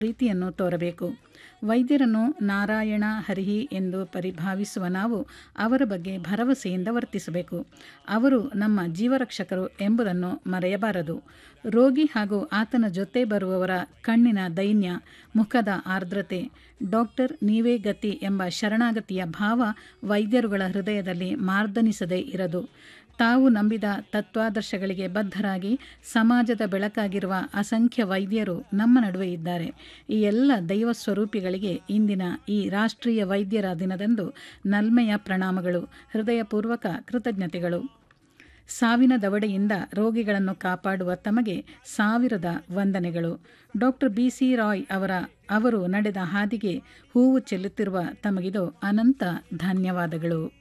ಪ್ರೀತಿಯನ್ನು ತೋರಬೇಕು ವೈದ್ಯರನ್ನು ನಾರಾಯಣ ಹರಿಹಿ ಎಂದು ಪರಿಭಾವಿಸುವ ನಾವು ಅವರ ಬಗ್ಗೆ ಭರವಸೆಯಿಂದ ವರ್ತಿಸಬೇಕು ಅವರು ನಮ್ಮ ಜೀವರಕ್ಷಕರು ಎಂಬುದನ್ನು ಮರೆಯಬಾರದು ರೋಗಿ ಹಾಗೂ ಆತನ ಜೊತೆ ಬರುವವರ ಕಣ್ಣಿನ ದೈನ್ಯ ಮುಖದ ಆರ್ದ್ರತೆ ಡಾಕ್ಟರ್ ನೀವೇ ಗತಿ ಎಂಬ ಶರಣಾಗತಿಯ ಭಾವ ವೈದ್ಯರುಗಳ ಹೃದಯದಲ್ಲಿ ಮಾರ್ದನಿಸದೇ ಇರದು ತಾವು ನಂಬಿದ ತತ್ವಾದರ್ಶಗಳಿಗೆ ಬದ್ಧರಾಗಿ ಸಮಾಜದ ಬೆಳಕಾಗಿರುವ ಅಸಂಖ್ಯ ವೈದ್ಯರು ನಮ್ಮ ನಡುವೆ ಇದ್ದಾರೆ ಈ ಎಲ್ಲ ದೈವ ಸ್ವರೂಪಿಗಳಿಗೆ ಇಂದಿನ ಈ ರಾಷ್ಟ್ರೀಯ ವೈದ್ಯರ ದಿನದಂದು ನಲ್ಮೆಯ ಪ್ರಣಾಮಗಳು ಹೃದಯಪೂರ್ವಕ ಕೃತಜ್ಞತೆಗಳು ಸಾವಿನ ದವಡೆಯಿಂದ ರೋಗಿಗಳನ್ನು ಕಾಪಾಡುವ ತಮಗೆ ಸಾವಿರದ ವಂದನೆಗಳು ಡಾಕ್ಟರ್ ಬಿ ಸಿ ರಾಯ್ ಅವರ ಅವರು ನಡೆದ ಹಾದಿಗೆ ಹೂವು ಚೆಲ್ಲುತ್ತಿರುವ ತಮಗಿದು ಅನಂತ ಧನ್ಯವಾದಗಳು